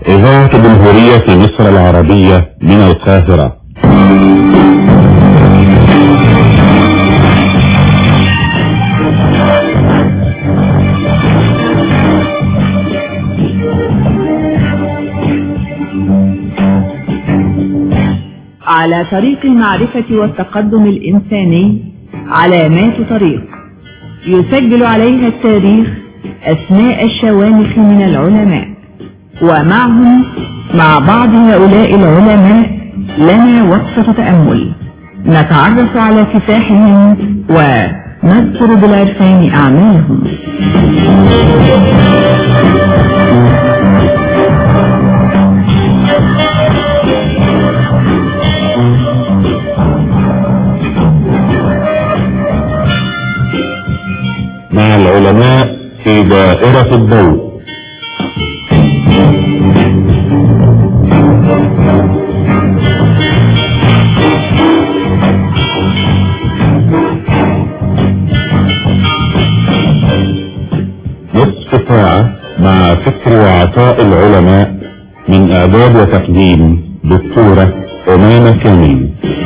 إذاعة جمهورية مصر العربية من القاهرة على طريق المعرفة والتقدم الإنساني علامات طريق يسجل عليها التاريخ أسماء الشوامخ من العلماء ومعهم مع بعض هؤلاء العلماء لنا وقفة تأمل نتعرف على كفاحهم ونذكر بالعرفان أعمالهم مع العلماء في دائرة الضوء نصف ساعة مع فكر وعطاء العلماء من إعداد وتقديم دكتورة أمانة كامل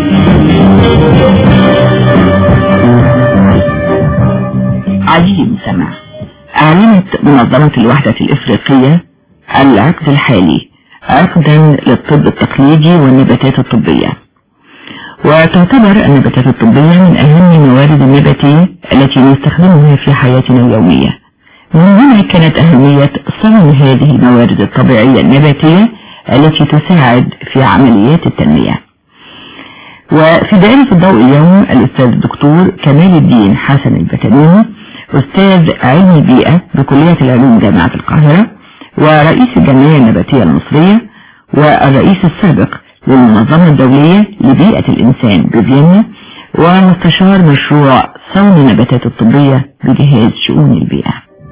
عزيزي المستمع أعلنت منظمة الوحدة الإفريقية العقد الحالي عقدا للطب التقليدي والنباتات الطبية وتعتبر النباتات الطبية من أهم الموارد النباتية التي نستخدمها في حياتنا اليومية من هنا كانت أهمية صون هذه الموارد الطبيعية النباتية التي تساعد في عمليات التنمية وفي دائرة الضوء اليوم الأستاذ الدكتور كمال الدين حسن البتنوني أستاذ علم البيئة بكلية العلوم جامعة القاهرة ورئيس الجمعية النباتية المصرية والرئيس السابق للمنظمة الدولية لبيئة الإنسان بفيينا ومستشار مشروع صون النباتات الطبية بجهاز شؤون البيئة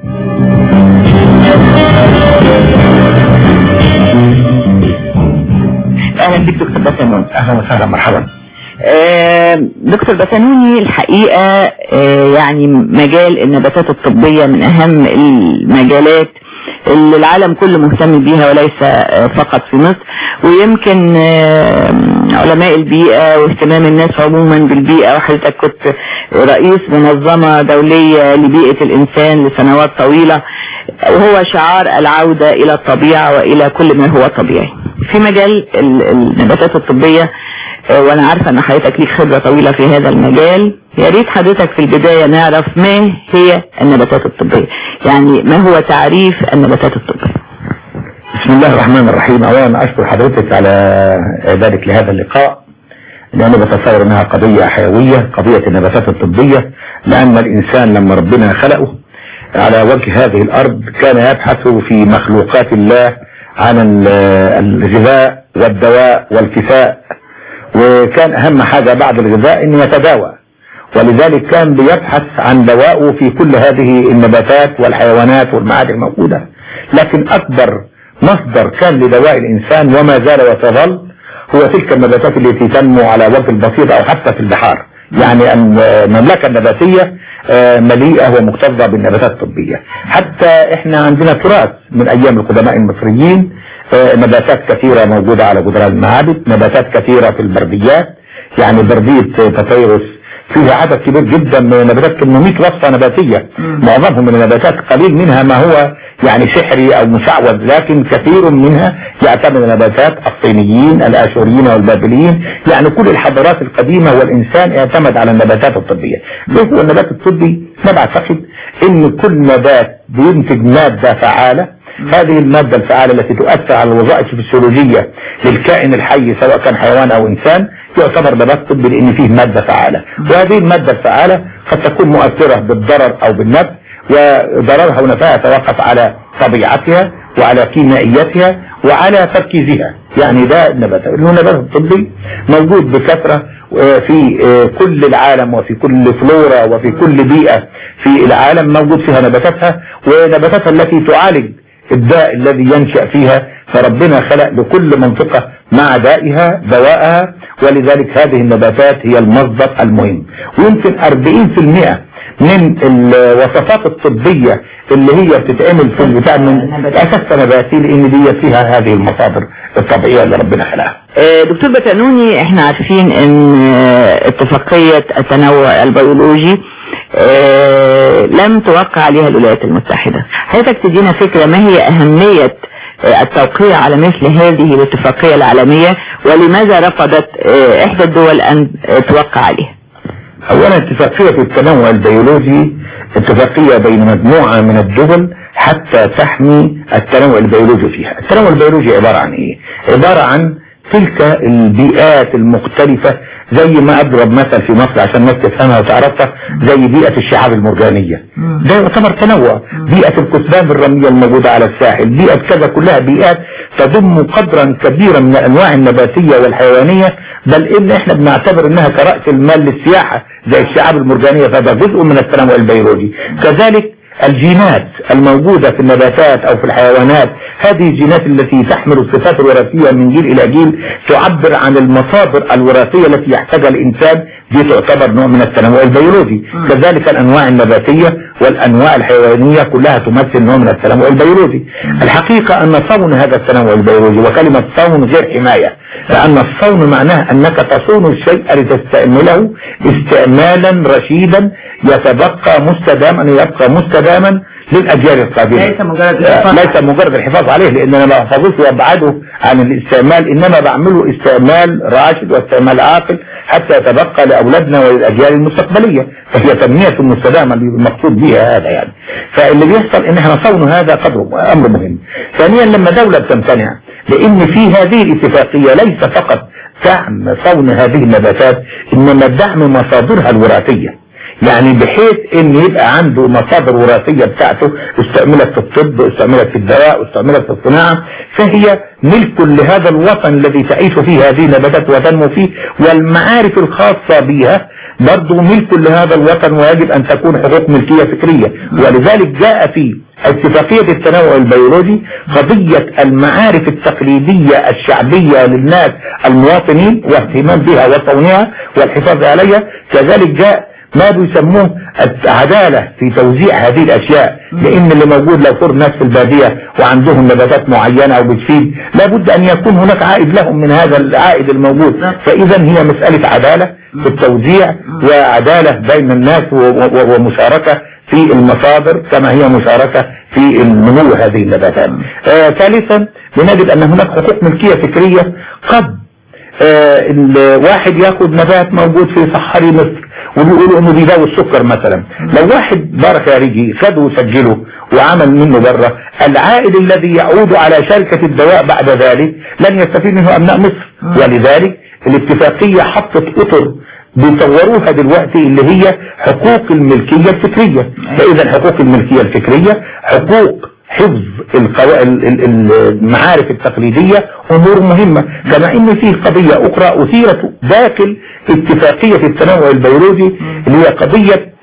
اهلا بك دكتور بسنون اهلا وسهلا مرحبا آه، دكتور بسنوني الحقيقة آه، يعني مجال النباتات الطبية من أهم المجالات اللي العالم كله مهتم بيها وليس آه، فقط في مصر ويمكن آه، علماء البيئة واهتمام الناس عموما بالبيئة وحضرتك كنت رئيس منظمة دولية لبيئة الإنسان لسنوات طويلة وهو شعار العودة إلى الطبيعة وإلى كل ما هو طبيعي في مجال ال- النباتات الطبية آه، وانا عارفة ان حضرتك ليك خبرة طويلة في هذا المجال يا ريت حضرتك في البداية نعرف ما هي النباتات الطبية يعني ما هو تعريف النباتات الطبية بسم الله الرحمن الرحيم اولا اشكر حضرتك على اعدادك لهذا اللقاء لأنه بتصور أنها قضية حيوية قضية النباتات الطبية لأن الإنسان لما ربنا خلقه على وجه هذه الأرض كان يبحث في مخلوقات الله عن ال- الغذاء والدواء والكفاء وكان أهم حاجة بعد الغذاء أنه يتداوى ولذلك كان بيبحث عن دوائه في كل هذه النباتات والحيوانات والمعادن الموجودة لكن أكبر مصدر كان لدواء الإنسان وما زال وتظل هو تلك النباتات التي تنمو على وجه البسيط أو حتى في البحار يعني المملكة النباتية آه، مليئة ومكتظة بالنباتات الطبية حتى احنا عندنا تراث من ايام القدماء المصريين آه، نباتات كثيرة موجودة على جدران المعابد نباتات كثيرة في البرديات يعني بردية بطيرس فيها عدد كبير جدا من النباتات 800 وصفة نباتية معظمهم من النباتات قليل منها ما هو يعني سحري او مشعوذ لكن كثير منها يعتمد النباتات الصينيين الاشوريين والبابليين يعني كل الحضارات القديمة والانسان اعتمد على النباتات الطبية ايه هو النبات الطبي ما بعتقد ان كل نبات بينتج مادة فعالة هذه المادة الفعالة التي تؤثر على الوظائف الفسيولوجية للكائن الحي سواء كان حيوان او انسان يعتبر نبات طبي لان فيه مادة فعالة وهذه المادة الفعالة قد تكون مؤثرة بالضرر او بالنفع وضررها ونفعها يتوقف على طبيعتها وعلى كيميائيتها وعلى تركيزها يعني ده النبات النبات الطبي موجود بكثرة آه، في آه، كل العالم وفي كل فلورا وفي كل بيئة في العالم موجود فيها نباتاتها ونباتاتها التي تعالج الداء الذي ينشأ فيها فربنا خلق لكل منطقة مع دائها دواءها ولذلك هذه النباتات هي المصدر المهم ويمكن 40% من الوصفات الطبية اللي هي بتتعمل في البتاع من اساس نباتي لان دي فيها هذه المصادر الطبيعية اللي ربنا خلقها آه، دكتور بتانوني احنا عارفين ان آه، اتفاقية التنوع البيولوجي آه، لم توقع عليها الولايات المتحدة حضرتك تدينا فكرة ما هي اهمية آه، التوقيع على مثل هذه الاتفاقية العالمية ولماذا رفضت آه، احدى الدول ان آه، توقع عليها اولا اتفاقية التنوع البيولوجي اتفاقية بين مجموعة من الدول حتى تحمي التنوع البيولوجي فيها التنوع البيولوجي عبارة عن ايه عبارة عن تلك البيئات المختلفة زي ما اضرب مثل في مصر عشان الناس تفهمها وتعرفها زي بيئة الشعاب المرجانية ده يعتبر تنوع بيئة الكثبان الرملية الموجودة على الساحل بيئة كذا كلها بيئات تضم قدرا كبيرا من الانواع النباتية والحيوانية بل ان احنا بنعتبر انها كرأس المال للسياحة زي الشعاب المرجانية فده جزء من التنوع البيولوجي كذلك الجينات الموجودة في النباتات او في الحيوانات هذه الجينات التي تحمل الصفات الوراثية من جيل الى جيل تعبر عن المصادر الوراثية التي يحتاجها الانسان دي تعتبر نوع من التنوع البيولوجي كذلك الانواع النباتية والانواع الحيوانية كلها تمثل نوع من التنوع البيولوجي الحقيقة ان صون هذا التنوع البيولوجي وكلمة صون غير حماية لان الصون معناه انك تصون الشيء لتستعمله استعمالا رشيدا يتبقى مستداما يبقى مستداما للاجيال القادمه ليس مجرد آه، الحفاظ ليس مجرد الحفاظ عليه لان انا ما بحفظوش وابعده عن الاستعمال انما بعمله استعمال راشد واستعمال عاقل حتى يتبقى لاولادنا وللاجيال المستقبليه فهي تنميه مستدامه اللي المقصود بها هذا يعني فاللي بيحصل ان احنا صون هذا قدره امر مهم ثانيا لما دوله بتمتنع لان في هذه الاتفاقيه ليس فقط دعم صون هذه النباتات انما دعم مصادرها الوراثيه يعني بحيث ان يبقى عنده مصادر وراثية بتاعته استعملت في الطب استعملت في الدواء استعملت في الصناعة فهي ملك لهذا الوطن الذي تعيش فيه هذه النباتات وتنمو فيه والمعارف الخاصة بها برضه ملك لهذا الوطن ويجب ان تكون حقوق ملكية فكرية ولذلك جاء في اتفاقية التنوع البيولوجي قضية المعارف التقليدية الشعبية للناس المواطنين واهتمام بها وصونها والحفاظ عليها كذلك جاء ما بيسموه العدالة في توزيع هذه الاشياء لان اللي موجود لو فرض ناس في البادية وعندهم نباتات معينة او بتفيد لابد ان يكون هناك عائد لهم من هذا العائد الموجود فاذا هي مسألة عدالة في التوزيع وعدالة بين الناس و- و- ومشاركة في المصادر كما هي مشاركة في النمو هذه النباتات آه ثالثا بنجد ان هناك حقوق ملكية فكرية قد آه الواحد ياخد نبات موجود في صحاري مصر وبيقولوا انه بيداوي السكر مثلا لو واحد بار خارجي خده وسجله وعمل منه بره العائد الذي يعود على شركة الدواء بعد ذلك لن يستفيد منه ابناء مصر ولذلك الاتفاقية حطت اطر بيصوروها دلوقتي اللي هي حقوق الملكية الفكرية فاذا حقوق الملكية الفكرية حقوق حفظ القوا... ال- ال- المعارف التقليدية امور مهمة كما ان في قضية اخرى اثيرت داخل اتفاقية التنوع البيولوجي اللي هي قضية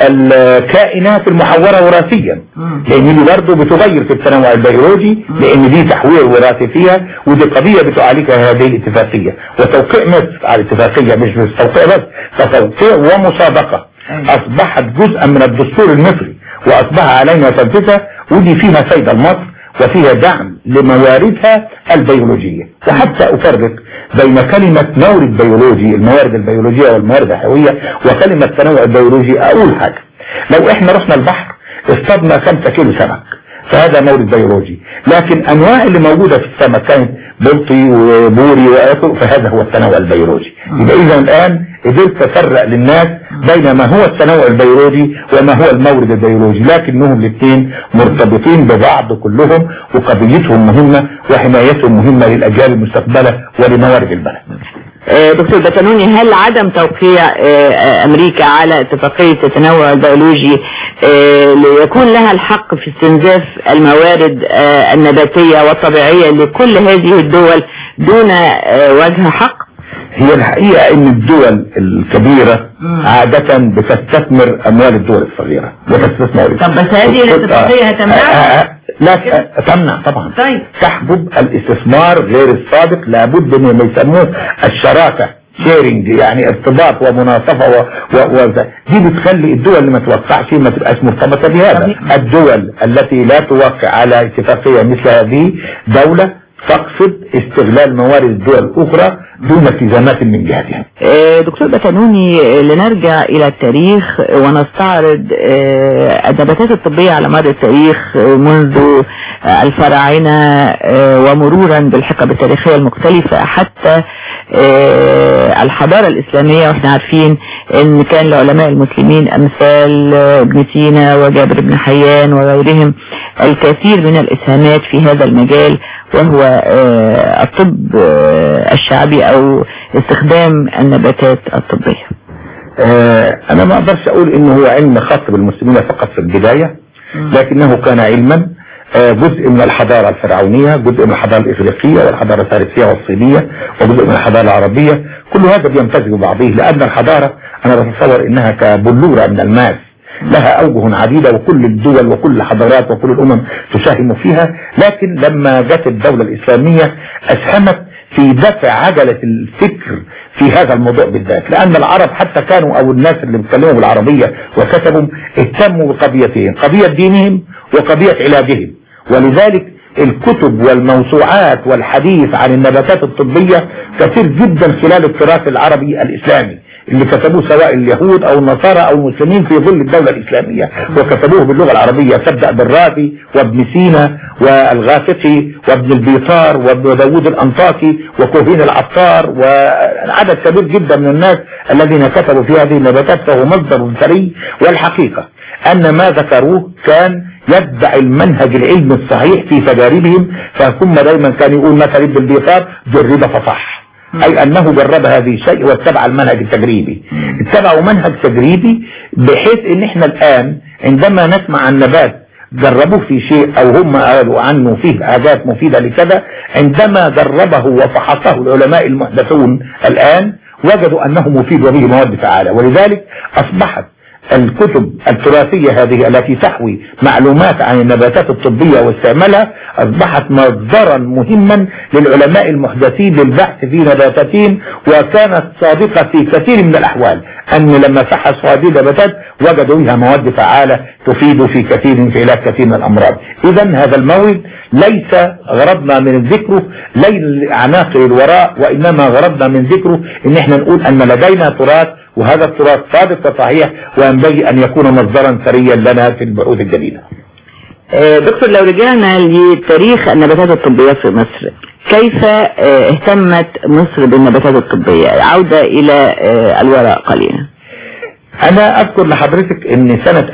الكائنات المحورة وراثيا لان دي برضه بتغير في التنوع البيولوجي لان دي تحوير وراثي فيها ودي قضية بتعالجها هذه الاتفاقية وتوقيع مصر على الاتفاقية مش بس توقيع بس فتوقيع ومسابقة اصبحت جزءا من الدستور المصري واصبح علينا تنفيذها ودي فيها فايدة لمصر وفيها دعم لمواردها البيولوجية وحتى افرق بين كلمة مورد بيولوجي الموارد البيولوجية والموارد الحيوية وكلمة تنوع البيولوجي اقول حاجة لو احنا رحنا البحر اصطادنا خمسة كيلو سمك فهذا مورد بيولوجي لكن انواع اللي موجودة في السمك كانت بلطي وبوري واخره فهذا هو التنوع البيولوجي يبقى اذا الان قدرت افرق للناس بين ما هو التنوع البيولوجي وما هو المورد البيولوجي لكنهم الاثنين مرتبطين ببعض كلهم وقضيتهم مهمة وحمايتهم مهمة للاجيال المستقبلة ولموارد البلد آه، دكتور بتانوني هل عدم توقيع آه، آه، امريكا على اتفاقية التنوع البيولوجي آه، ليكون لها الحق في استنزاف الموارد آه، النباتية والطبيعية لكل هذه الدول دون آه، وجه حق هي الحقيقة ان الدول الكبيرة عادة بتستثمر اموال الدول الصغيرة وتستثمر طب بس هذه الاتفاقية هتمنعها؟ آه، آه، لا ت- تمنع طبعا طيب. تحجب الاستثمار غير الصادق لابد من ما يسموه الشراكة شيرنج يعني ارتباط ومناصفة و... و... و... دي بتخلي الدول اللي ما توقعش ما تبقاش مرتبطة بهذا الدول التي لا توقع على اتفاقية مثل هذه دولة تقصد استغلال موارد الدول الأخرى دون التزامات من جهتها آه، دكتور بتنوني آه، لنرجع إلى التاريخ ونستعرض آه، النباتات الطبية على مر التاريخ آه، منذ آه، الفراعنة آه، ومرورا بالحقب التاريخية المختلفة حتى آه، الحضارة الإسلامية واحنا عارفين ان كان العلماء المسلمين امثال آه، ابن سينا وجابر بن حيان وغيرهم الكثير من الاسهامات في هذا المجال وهو آه، الطب آه، الشعبي او استخدام النباتات الطبية آه انا ما اقدرش اقول انه هو علم خاص بالمسلمين فقط في البداية لكنه كان علما آه، جزء من الحضارة الفرعونية جزء من الحضارة الإفريقية والحضارة الفارسية والصينية وجزء من الحضارة العربية كل هذا بيمتزج ببعضه لأن الحضارة أنا بتصور إنها كبلورة من الماس لها أوجه عديدة وكل الدول وكل الحضارات وكل الأمم تساهم فيها لكن لما جت الدولة الإسلامية أسهمت في دفع عجلة الفكر في هذا الموضوع بالذات لأن العرب حتى كانوا أو الناس اللي بيتكلموا بالعربية وكتبوا اهتموا بقضيتين قضية دينهم وقضية علاجهم ولذلك الكتب والموسوعات والحديث عن النباتات الطبية كثير جدا خلال التراث العربي الإسلامي اللي كتبوه سواء اليهود او النصارى او المسلمين في ظل الدولة الاسلامية وكتبوه باللغة العربية تبدأ بالرازي وابن سينا والغافقي وابن البيطار وابن داود الانطاكي وكوهين العطار وعدد كبير جدا من الناس الذين كتبوا في هذه النباتات فهو مصدر ثري والحقيقة ان ما ذكروه كان يتبع المنهج العلمي الصحيح في تجاربهم فهم دايما كان يقول مثلا ابن البيطار جرب فصح اي انه جرب هذه الشيء واتبع المنهج التجريبي اتبعوا منهج تجريبي بحيث ان احنا الان عندما نسمع عن نبات جربوه في شيء او هم قالوا عنه فيه حاجات مفيدة لكذا عندما جربه وفحصه العلماء المحدثون الان وجدوا انه مفيد وبه مواد فعالة ولذلك اصبحت الكتب التراثية هذه التي تحوي معلومات عن النباتات الطبية واستعمالها أصبحت مصدرا مهما للعلماء المحدثين للبحث في نباتاتهم وكانت صادقة في كثير من الأحوال أن لما فحصوا هذه النباتات وجدوا فيها مواد فعالة تفيد في كثير في علاج كثير من الأمراض إذا هذا المورد ليس غرضنا من ذكره ليس عناصر الوراء وإنما غرضنا من ذكره إن احنا نقول أن لدينا تراث وهذا التراث صادق وصحيح وينبغي أن يكون مصدرا ثريا لنا في البحوث الجديدة آه، دكتور لو رجعنا لتاريخ النباتات الطبية في مصر كيف آه، اهتمت مصر بالنباتات الطبية عودة إلى آه، الوراء قليلا أنا أذكر لحضرتك أن سنة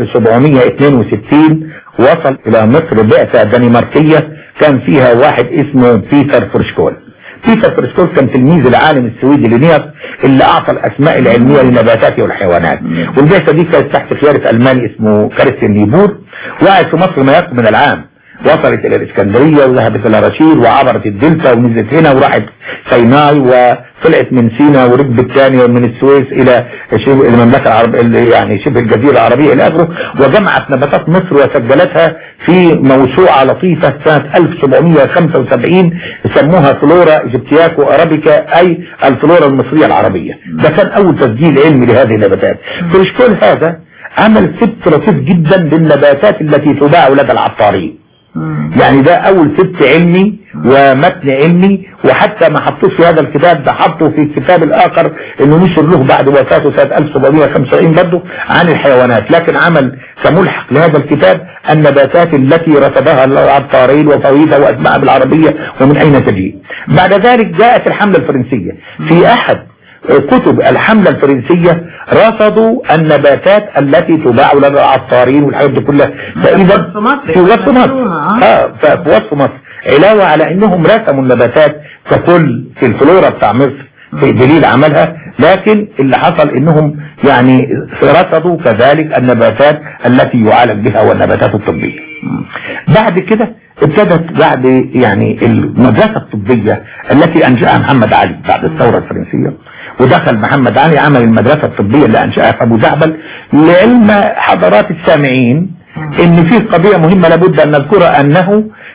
1762 وصل إلى مصر بعثة دنماركية كان فيها واحد اسمه بيتر فرشكول بيتر فرشكول كان تلميذ العالم السويدي لينياس اللي أعطى الأسماء العلمية للنباتات والحيوانات والبعثة دي كانت تحت خيارة ألماني اسمه كارستين نيبور وقعد في مصر ما يقرب من العام وصلت الى الاسكندرية وذهبت الى رشيد وعبرت الدلتا ونزلت هنا وراحت سيناء وطلعت من سينا وركبت ثاني من السويس الى شبه المملكة العربية يعني شبه الجزيرة العربية الى اخره وجمعت نباتات مصر وسجلتها في موسوعة لطيفة سنة 1775 سموها فلورا ايجيبتياكو ارابيكا اي الفلورا المصرية العربية ده كان اول تسجيل علمي لهذه النباتات فرشكول هذا عمل سبت لطيف جدا للنباتات التي تباع لدى العطارين يعني ده اول سبت علمي ومتن علمي وحتى ما حطوش في هذا الكتاب ده حطه في الكتاب الاخر انه نشر له بعد وفاته سنة 1775 برضه عن الحيوانات لكن عمل كملحق لهذا الكتاب النباتات التي رصدها العطارين وفويدة واسماء بالعربية ومن اين تجيء بعد ذلك جاءت الحملة الفرنسية في احد كتب الحملة الفرنسية رصدوا النباتات التي تباع لدى العطارين والحاجات دي كلها فإذا في مصر. في وصف مصر آه. اه في وصف مصر علاوة على انهم رسموا النباتات ككل في الفلورا بتاع مصر في دليل عملها لكن اللي حصل انهم يعني رصدوا كذلك النباتات التي يعالج بها والنباتات الطبية بعد كده ابتدت بعد يعني المدرسة الطبية التي انشأها محمد علي بعد الثورة الفرنسية ودخل محمد علي عمل المدرسة الطبية اللي انشأها في ابو زعبل لعلم حضرات السامعين ان في قضية مهمة لابد ان نذكرها انه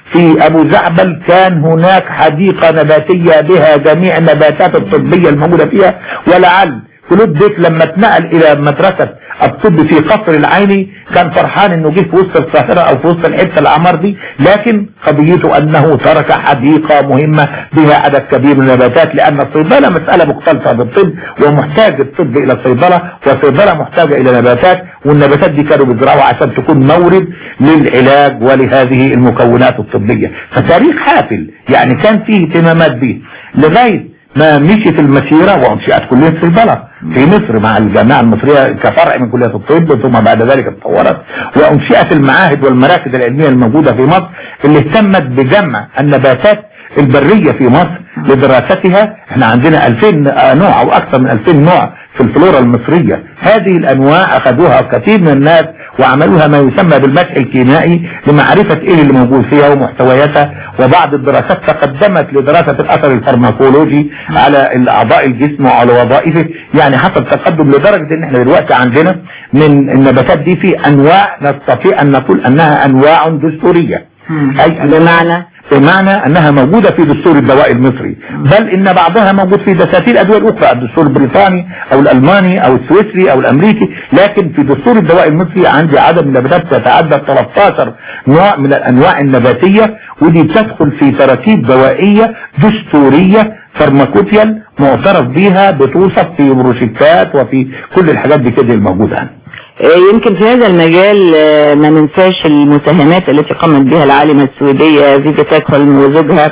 في ابو زعبل كان هناك حديقة نباتية بها جميع النباتات الطبية الموجودة فيها ولعل كلود بيك لما اتنقل الى مدرسة الطب في قصر العيني كان فرحان انه جه في وسط القاهرة او في وسط الحتة الاعمار دي لكن قضيته انه ترك حديقة مهمة بها عدد كبير من النباتات لان الصيدلة مسألة مختلطة بالطب ومحتاج الطب الى الصيدلة والصيدلة محتاجة الى نباتات والنباتات دي كانوا بيزرعوها عشان تكون مورد للعلاج ولهذه المكونات الطبية فتاريخ حافل يعني كان فيه اهتمامات به لغاية ما مشيت المسيرة وانشئت كلية صيدلة في مصر مع الجامعة المصرية كفرع من كلية الطب ثم بعد ذلك تطورت وانشئت المعاهد والمراكز العلمية الموجودة في مصر اللي اهتمت بجمع النباتات البرية في مصر لدراستها احنا عندنا 2000 نوع او اكثر من 2000 نوع في الفلورا المصرية هذه الانواع اخذوها كثير من الناس وعملوها ما يسمى بالمسح الكيميائي لمعرفة ايه اللي موجود فيها ومحتوياتها وبعض الدراسات تقدمت لدراسة الاثر الفارماكولوجي على اعضاء الجسم وعلى وظائفه يعني حصل تقدم لدرجة ان احنا دلوقتي عندنا من النباتات دي في انواع نستطيع ان نقول انها انواع دستورية اي بمعنى بمعنى انها موجودة في دستور الدواء المصري بل ان بعضها موجود في دساتير الادوية الاخرى الدستور البريطاني او الالماني او السويسري او الامريكي لكن في دستور الدواء المصري عندي عدد من النباتات تتعدى 13 نوع من الانواع النباتية ودي بتدخل في تراتيب دوائية دستورية فارماكوتيال معترف بيها بتوصف في بروشيكات وفي كل الحاجات دي كده الموجودة يمكن في هذا المجال ما ننساش المساهمات التي قامت بها العالمة السويدية فيفا تاكهولم وزوجها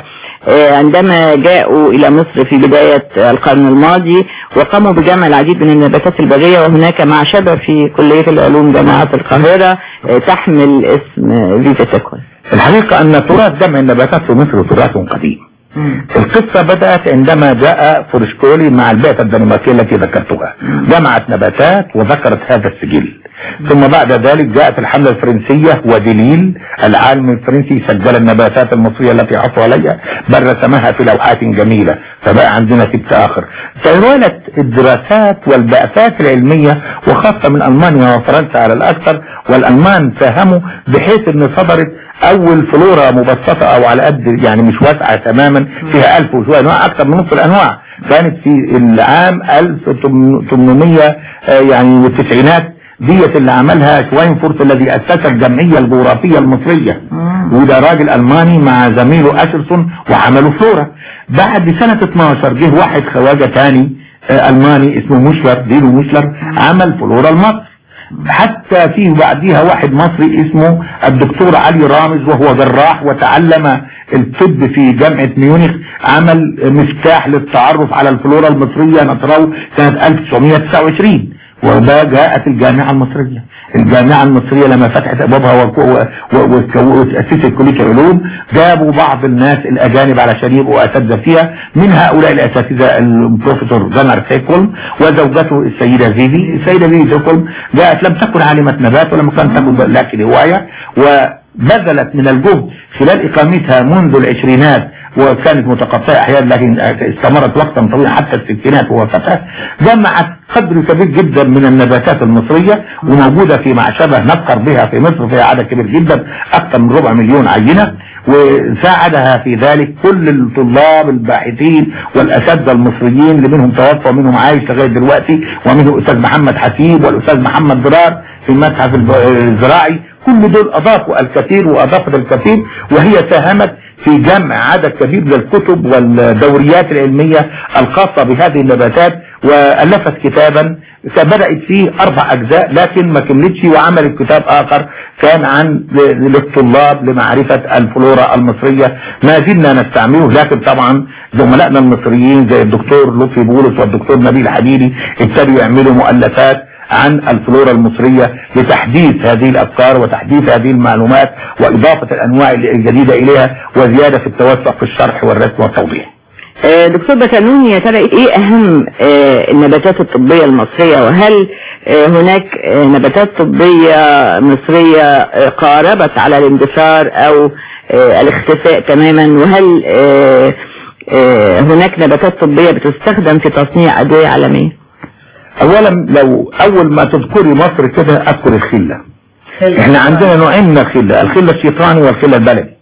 عندما جاءوا إلى مصر في بداية القرن الماضي وقاموا بجمع العديد من النباتات البرية وهناك معشبة في كلية العلوم جامعة القاهرة تحمل اسم فيفا تاكهولم الحقيقة أن تراث جمع النباتات في مصر تراث قديم القصة بدأت عندما جاء فورشكولي مع البعثة الدنماركية التي ذكرتها جمعت نباتات وذكرت هذا السجل ثم بعد ذلك جاءت الحملة الفرنسية ودليل العالم الفرنسي سجل النباتات المصرية التي حصل عليها بل رسمها في لوحات جميلة فبقى عندنا تبت آخر طوالت الدراسات والبعثات العلمية وخاصة من ألمانيا وفرنسا على الأكثر والألمان فهموا بحيث أن صدرت اول فلورا مبسطة او على قد يعني مش واسعة تماما فيها الف وشوية انواع اكثر من نصف الانواع كانت في العام 1800 يعني والتسعينات ديت اللي عملها شواينفورت الذي اسس الجمعية الجغرافية المصرية وده راجل الماني مع زميله اشرسون وعملوا فلورا بعد سنة 12 جه واحد خواجة تاني الماني اسمه مشلر دينو مشلر عمل فلورا المصر حتى فيه بعديها واحد مصري اسمه الدكتور علي رامز وهو جراح وتعلم الطب في جامعة ميونخ عمل مفتاح للتعرف على الفلورا المصرية نطرو سنة 1929 وده جاءت الجامعة المصرية الجامعة المصرية لما فتحت ابوابها وتأسست كلية العلوم جابوا بعض الناس الاجانب علشان يبقوا اساتذة فيها من هؤلاء الاساتذة البروفيسور جنر سيكولم وزوجته السيدة فيفي السيدة فيفي سيكولم جاءت لم تكن عالمة نبات ولم تكن تكن لكن هواية وبذلت من الجهد خلال اقامتها منذ العشرينات وكانت متقطعة احيانا لكن استمرت وقتا طويلا حتى الستينات ووفاتها جمعت قدر كبير جدا من النباتات المصرية وموجودة في معشبة نذكر بها في مصر فيها عدد كبير جدا اكثر من ربع مليون عينة وساعدها في ذلك كل الطلاب الباحثين والاساتذه المصريين اللي منهم توفى ومنهم عايش لغايه دلوقتي ومنهم الاستاذ محمد حسيب والاستاذ محمد درار في المتحف الزراعي كل دول اضافوا الكثير واضافت الكثير وهي ساهمت في جمع عدد كبير من الكتب والدوريات العلمية الخاصة بهذه النباتات وألفت كتابا بدأت فيه أربع أجزاء لكن ما كملتش وعملت كتاب آخر كان عن للطلاب لمعرفة الفلورا المصرية ما زلنا نستعمله لكن طبعا زملائنا المصريين زي الدكتور لطفي بولس والدكتور نبيل حديدي ابتدوا يعملوا مؤلفات عن الفلورا المصرية لتحديث هذه الافكار وتحديث هذه المعلومات واضافة الانواع الجديدة اليها وزيادة في التوسع في الشرح والرسم والتوضيح دكتور بكالوني يا ترى ايه اهم النباتات الطبية المصرية وهل هناك نباتات طبية مصرية قاربت على الاندثار او الاختفاء تماما وهل هناك نباتات طبية بتستخدم في تصنيع ادوية عالمية اولا لو اول ما تذكري مصر كده اذكر الخلة احنا عندنا نوعين من الخلة الخلة الشيطاني والخلة البلدي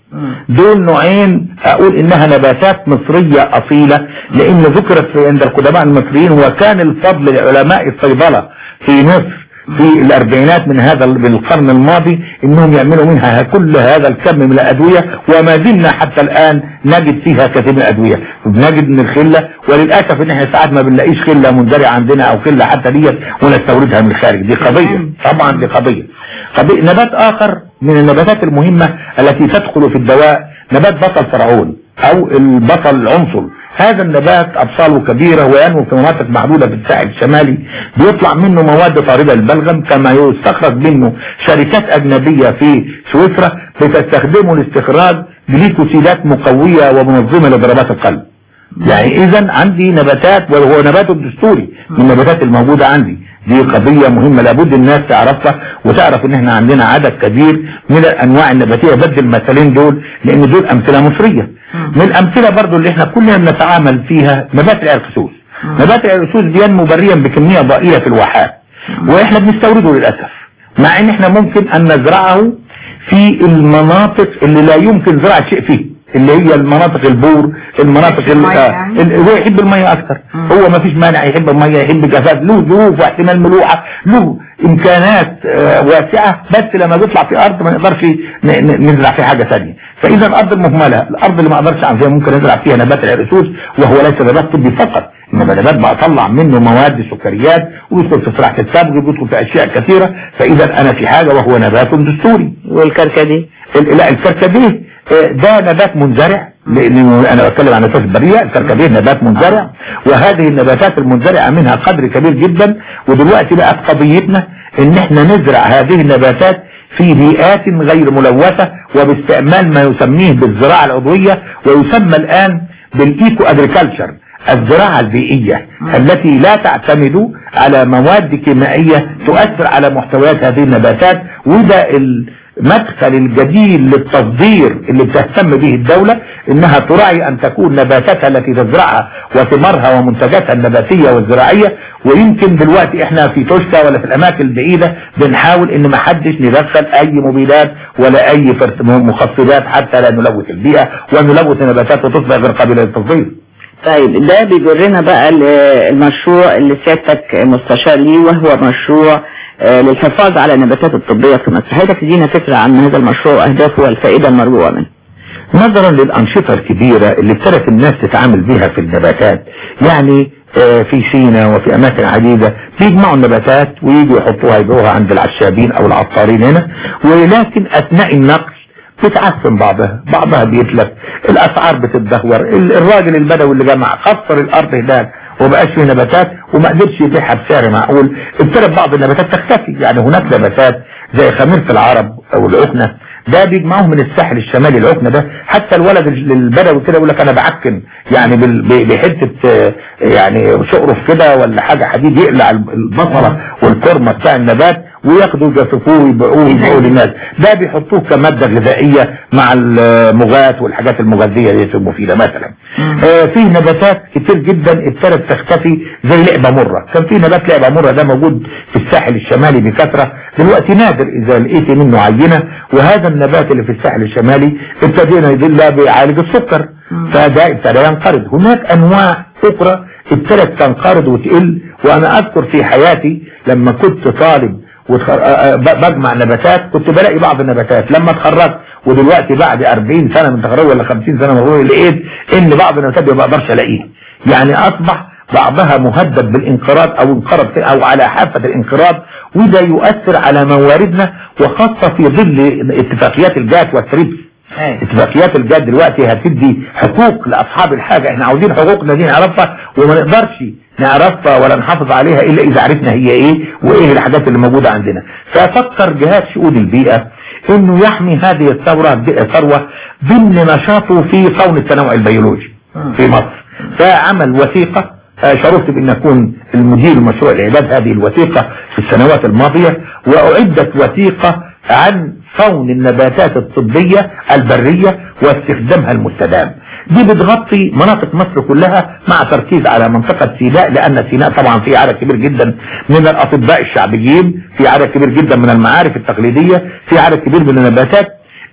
دول نوعين اقول انها نباتات مصرية اصيلة لان ذكرت في عند القدماء المصريين وكان الفضل لعلماء الصيدلة في مصر في الاربعينات من هذا القرن الماضي انهم يعملوا منها كل هذا الكم من الادوية وما زلنا حتى الان نجد فيها كثير من الادوية بنجد من الخلة وللاسف ان احنا ساعات ما بنلاقيش خلة منزرعة عندنا او خلة حتى ديت ونستوردها من الخارج دي قضية طبعا دي قضية قضية نبات اخر من النباتات المهمة التي تدخل في الدواء نبات بطل فرعون او البطل العنصر هذا النبات أبصاله كبيرة وينمو في مناطق محدودة في الساحل الشمالي بيطلع منه مواد طاردة للبلغم كما يستخرج منه شركات أجنبية في سويسرا بتستخدمه لاستخراج جليكوسيدات مقوية ومنظمة لضربات القلب يعني اذا عندي نباتات وهو نبات الدستوري من النباتات الموجودة عندي دي قضية مهمة لابد الناس تعرفها وتعرف ان احنا عندنا عدد كبير من الانواع النباتية بدل المثالين دول لان دول امثلة مصرية من الامثلة برضو اللي احنا كلنا بنتعامل فيها نبات الاركسوس نبات الاركسوس بينمو بريا بكمية ضئيلة في الواحات واحنا بنستورده للاسف مع ان احنا ممكن ان نزرعه في المناطق اللي لا يمكن زراعة شيء فيه اللي هي المناطق البور المناطق اللي يعني؟ ال- هو يحب المية اكتر هو ما فيش مانع يحب المية يحب الجفاف له ظروف واحتمال ملوحة له امكانات آه، واسعة بس لما بيطلع في ارض ما نقدرش ن- ن- نزرع فيه حاجة ثانيه فاذا الارض المهملة الارض اللي ما اقدرش اعمل فيها ممكن ازرع فيها نبات العرسوس وهو ليس نبات طبي فقط انما نبات بطلع منه مواد سكريات ويدخل في صراحة الصبغ ويدخل في اشياء كثيرة فاذا انا في حاجة وهو نبات دستوري والكركديه ال- لا الكركديه آه، ده نبات منزرع لان انا بتكلم عن نباتات البريه الكركديه نبات منزرع وهذه النباتات المنزرعه منها قدر كبير جدا ودلوقتي بقت قضيتنا ان احنا نزرع هذه النباتات في بيئات غير ملوثه وباستعمال ما يسميه بالزراعه العضويه ويسمى الان بالايكو ادريكلتشر الزراعة البيئية التي لا تعتمد على مواد كيميائية تؤثر على محتويات هذه النباتات وده المدخل الجديد للتصدير اللي بتهتم به الدولة انها تراعي ان تكون نباتاتها التي تزرعها وثمارها ومنتجاتها النباتية والزراعية ويمكن دلوقتي احنا في توشكا ولا في الاماكن البعيدة بنحاول ان ما حدش ندخل اي مبيدات ولا اي فرت- مخصبات حتى لا نلوث البيئة ونلوث النباتات وتصبح غير قابلة للتصدير طيب ده بيجرنا بقى للمشروع اللي سيادتك مستشار ليه وهو مشروع آه، للحفاظ على النباتات الطبية في مصر حضرتك تدينا فكرة عن هذا المشروع وأهدافه والفائدة المرجوة منه نظرا للأنشطة الكبيرة اللي ابتدت الناس تتعامل بها في النباتات يعني آه، في سينا وفي أماكن عديدة بيجمعوا النباتات ويجوا يحطوها يبيعوها عند العشابين أو العطارين هنا ولكن أثناء النقل بتعفن بعضها بعضها بيتلف الأسعار بتتدهور ال- الراجل البدوي اللي جمع خسر الأرض هناك ومبقاش فيه نباتات وما قدرش يبيعها بسعر معقول ابتدت بعض النباتات تختفي يعني هناك نباتات زي خميرة العرب او العكنة ده بيجمعوه من الساحل الشمالي العكنة ده حتى الولد ال- البدوي كده يقول لك انا بعكن يعني بال- ب- بحتة آه، يعني شقرف كده ولا حاجة حديد يقلع الب- البصلة والكرمة بتاع النبات وياخدوا يجففوه ويبيعوه ويبيعوه للناس ده بيحطوه كمادة غذائية مع المغات والحاجات المغذية دي المفيدة مثلا آه فيه نباتات كتير جدا ابتدت تختفي زي لعبة مرة كان في نبات لعبة مرة ده موجود في الساحل الشمالي بكثرة دلوقتي نادر اذا لقيت منه عينة وهذا النبات اللي في الساحل الشمالي ابتدينا يدل بيعالج السكر فده ابتدى ينقرض هناك انواع اخرى ابتدت تنقرض وتقل وانا اذكر في حياتي لما كنت طالب وتخ- آه، آه، ب- بجمع نباتات كنت بلاقي بعض النباتات لما اتخرجت ودلوقتي بعد 40 سنة من تخرجي ولا 50 سنة من تخرجي لقيت ان بعض النباتات ما بقدرش الاقيها يعني اصبح بعضها مهدد بالانقراض او انقرض في- او على حافة الانقراض وده يؤثر على مواردنا وخاصة في ظل اتفاقيات الجات والتريبس اتفاقيات الجاد دلوقتي هتدي حقوق لاصحاب الحاجة احنا عاوزين حقوقنا دي نعرفها وما نقدرش نعرفها ولا نحافظ عليها الا اذا عرفنا هي ايه وايه الحاجات اللي موجودة عندنا ففكر جهاز شؤون البيئة انه يحمي هذه الثورة الثروة ضمن نشاطه في صون التنوع البيولوجي في مصر فعمل وثيقة آه، شرفت بان اكون المدير مشروع الاعداد هذه الوثيقة في السنوات الماضية واعدت وثيقة عن صون النباتات الطبية البرية واستخدامها المستدام دي بتغطي مناطق مصر كلها مع تركيز على منطقة سيناء لان سيناء طبعا في عدد كبير جدا من الاطباء الشعبيين في عدد كبير جدا من المعارف التقليدية في عدد كبير من النباتات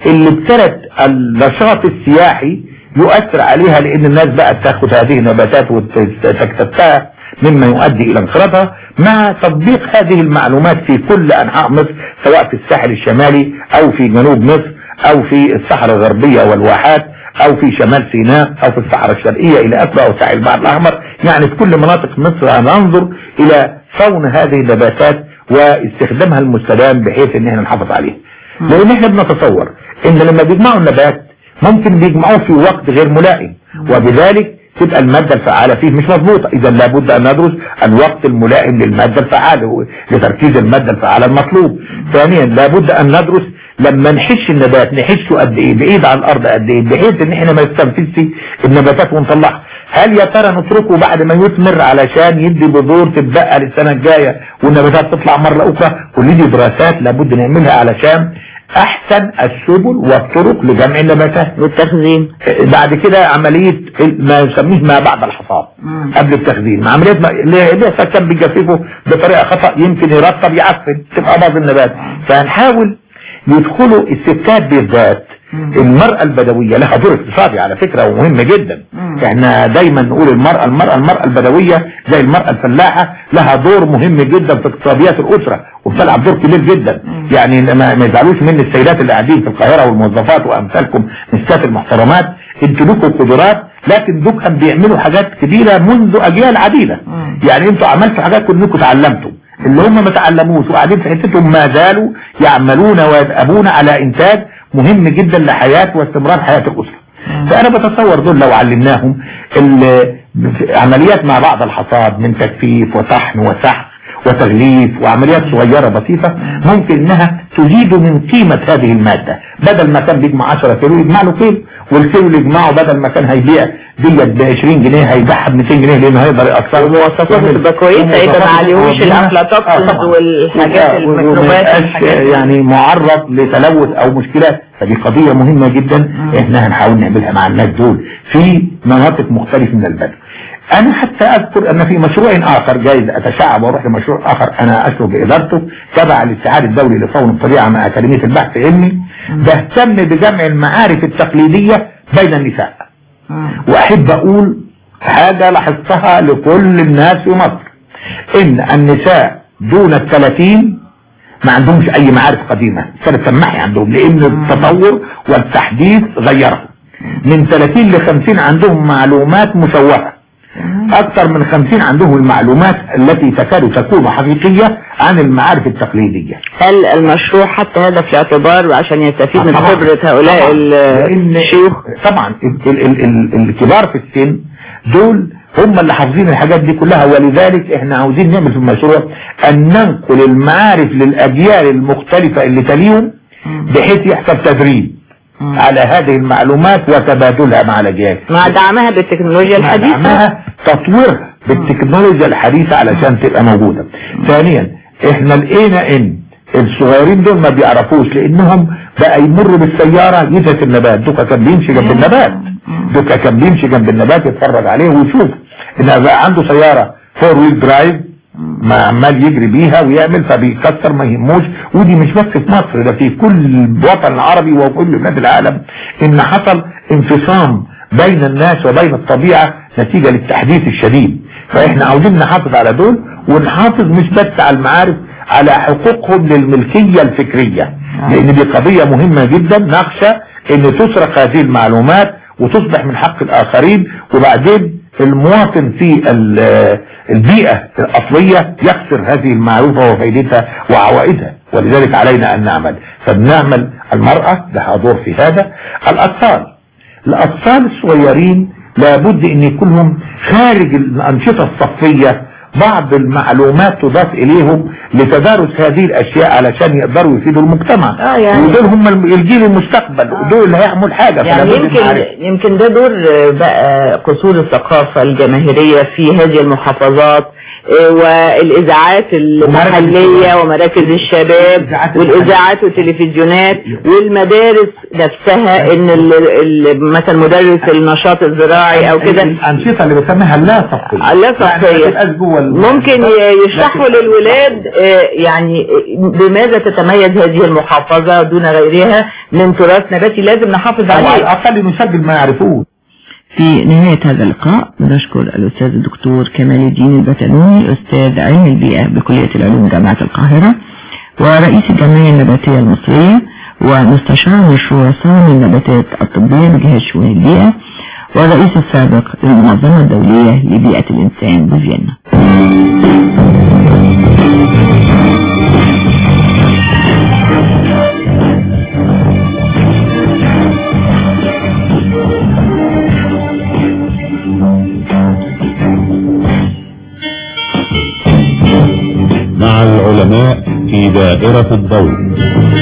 اللي ابتدت النشاط السياحي يؤثر عليها لان الناس بقى تاخد هذه النباتات وتكتبتها مما يؤدي الى انقراضها مع تطبيق هذه المعلومات في كل انحاء مصر سواء في الساحل الشمالي او في جنوب مصر او في الصحراء الغربية والواحات او في شمال سيناء او في الصحراء الشرقية الى اخره او ساحل البحر الاحمر يعني في كل مناطق مصر هننظر الى صون هذه النباتات واستخدامها المستدام بحيث ان احنا نحافظ عليها لان احنا بنتصور ان لما بيجمعوا النبات ممكن بيجمعوه في وقت غير ملائم وبذلك تبقى المادة الفعالة فيه مش مضبوطة اذا لابد ان ندرس الوقت الملائم للمادة الفعالة لتركيز المادة الفعالة المطلوب ثانيا لابد ان ندرس لما نحش النبات نحشه قد ايه بعيد عن الارض قد ايه بحيث ان احنا ما نستنفذش النباتات ونطلعها هل يا ترى نتركه بعد ما يثمر علشان يدي بذور تتبقى للسنة الجاية والنباتات تطلع مرة اخرى كل دي دراسات لابد نعملها علشان احسن السبل والطرق لجمع النباتات والتخزين بعد كده عملية ما يسميه ما بعد الحصاد قبل التخزين عملية ما ليه كان بيجففه بطريقة خطأ يمكن يرطب يعفن تبقى باظ النبات فهنحاول يدخلوا الستات بالذات المرأة البدوية لها دور اقتصادي على فكرة ومهم جدا احنا دايما نقول المرأة المرأة المرأة البدوية زي المرأة الفلاحة لها دور مهم جدا في اقتصاديات الأسرة وبتلعب دور كبير جدا يعني ما ما يزعلوش من السيدات اللي قاعدين في القاهرة والموظفات وأمثالكم الستات المحترمات انتوا لكم قدرات لكن دول كان بيعملوا حاجات كبيرة منذ أجيال عديدة يعني انتوا عملتوا حاجات كلكم تعلمتوا اللي هم ما تعلموش وقاعدين في حتتهم ما زالوا يعملون ويذهبون على انتاج مهم جدا لحياة واستمرار حياة الأسرة فأنا بتصور دول لو علمناهم عمليات مع بعض الحصاد من تجفيف وطحن وسحق وتغليف وعمليات صغيرة بسيطة ممكن انها تزيد من قيمة هذه المادة بدل ما كان بيجمع 10 كيلو يجمع له كيلو والكيلو اللي يجمعه بدل ما كان هيبيع ديت ب 20 جنيه هيبيعها ب 200 جنيه لانه هيقدر يأثر ومواصفاته تبقى كويسة يبقى ما عليهوش الافلاطوكسينز والحاجات الميكروبات يعني معرض لتلوث او مشكلات فدي قضية مهمة جدا احنا هنحاول نعملها مع الناس دول في مناطق مختلفة من البلد انا حتى اذكر ان في مشروع اخر جايز اتشعب واروح لمشروع اخر انا اشرف بادارته تبع الاتحاد الدولي لفون الطبيعه مع اكاديميه البحث العلمي بهتم بجمع المعارف التقليديه بين النساء واحب اقول حاجه لاحظتها لكل الناس في مصر ان النساء دون الثلاثين ما عندهمش اي معارف قديمه كانت تمحي عندهم لان التطور والتحديث غيرهم من 30 ل 50 عندهم معلومات مشوهه اكثر من 50 عندهم المعلومات التي تكاد تكون حقيقية عن المعارف التقليدية هل المشروع حتى هذا في اعتبار عشان يستفيد من طبعاً. خبرة هؤلاء طبعاً. لأن الشيوخ طبعا ال ال ال ال الكبار في السن دول هم اللي حافظين الحاجات دي كلها ولذلك احنا عاوزين نعمل في المشروع ان ننقل المعارف للاجيال المختلفة اللي تليهم بحيث يحصل تدريب على هذه المعلومات وتبادلها مع الاجيال مع دعمها بالتكنولوجيا الحديثة دعمها تطويرها بالتكنولوجيا الحديثة علشان تبقى موجودة ثانيا احنا لقينا ان الصغيرين دول ما بيعرفوش لانهم بقى يمروا بالسيارة يدرس النبات دوكا كان بيمشي جنب النبات دوكا كان بيمشي جنب النبات يتفرج عليه ويشوف ان بقى عنده سيارة فور ويل درايف ما عمال يجري بيها ويعمل فبيكسر ما يهموش ودي مش بس في مصر ده في كل الوطن العربي وكل بلاد العالم ان حصل انفصام بين الناس وبين الطبيعة نتيجة للتحديث الشديد فاحنا عاوزين نحافظ على دول ونحافظ مش بس على المعارف على حقوقهم للملكية الفكرية لان دي قضية مهمة جدا نخشى ان تسرق هذه المعلومات وتصبح من حق الاخرين وبعدين المواطن في ال- البيئة الاصلية يخسر هذه المعروفة وفائدتها وعوائدها ولذلك علينا ان نعمل فبنعمل المرأة لها دور في هذا الاطفال الاطفال الصغيرين لابد ان يكون لهم خارج الانشطة الصفية بعض المعلومات تضاف اليهم لتدارس هذه الاشياء علشان يقدروا يفيدوا المجتمع آه يعني- ودول هم الجيل المستقبل ودول اللي هيعملوا حاجة يعني فلابد يمكن نعرف. يمكن ده دور بقى قصور الثقافة الجماهيرية في هذه المحافظات آه، والاذاعات المحليه ومراكز الشباب والاذاعات والتلفزيونات والمدارس نفسها ان ال- ال- مثلا مدرس النشاط الزراعي او كده الانشطه اللي بسميها لا صفيه لا يعني صحية ما تبقاش جوه ال- ممكن ي- يشرحوا للولاد آه، يعني بماذا تتميز هذه المحافظة دون غيرها من تراث نباتي لازم نحافظ او على عليه الاقل نسجل ما يعرفوه في نهاية هذا اللقاء نشكر الأستاذ الدكتور كمال الدين البتلوني أستاذ علم البيئة بكلية العلوم جامعة القاهرة ورئيس الجمعية النباتية المصرية ومستشار مشروع صون النباتات الطبية بجهاز شؤون البيئة والرئيس السابق للمنظمة الدولية لبيئة الإنسان بفيينا مع العلماء في دائرة الضوء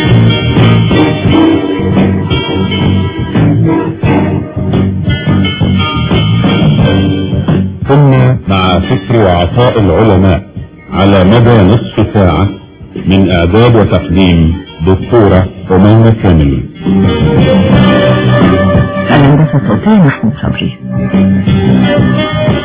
ثم مع فكر وعطاء العلماء على مدى نصف ساعة من إعداد وتقديم دكتورة أميمة كامل الهندسة الصوتية محمود صبري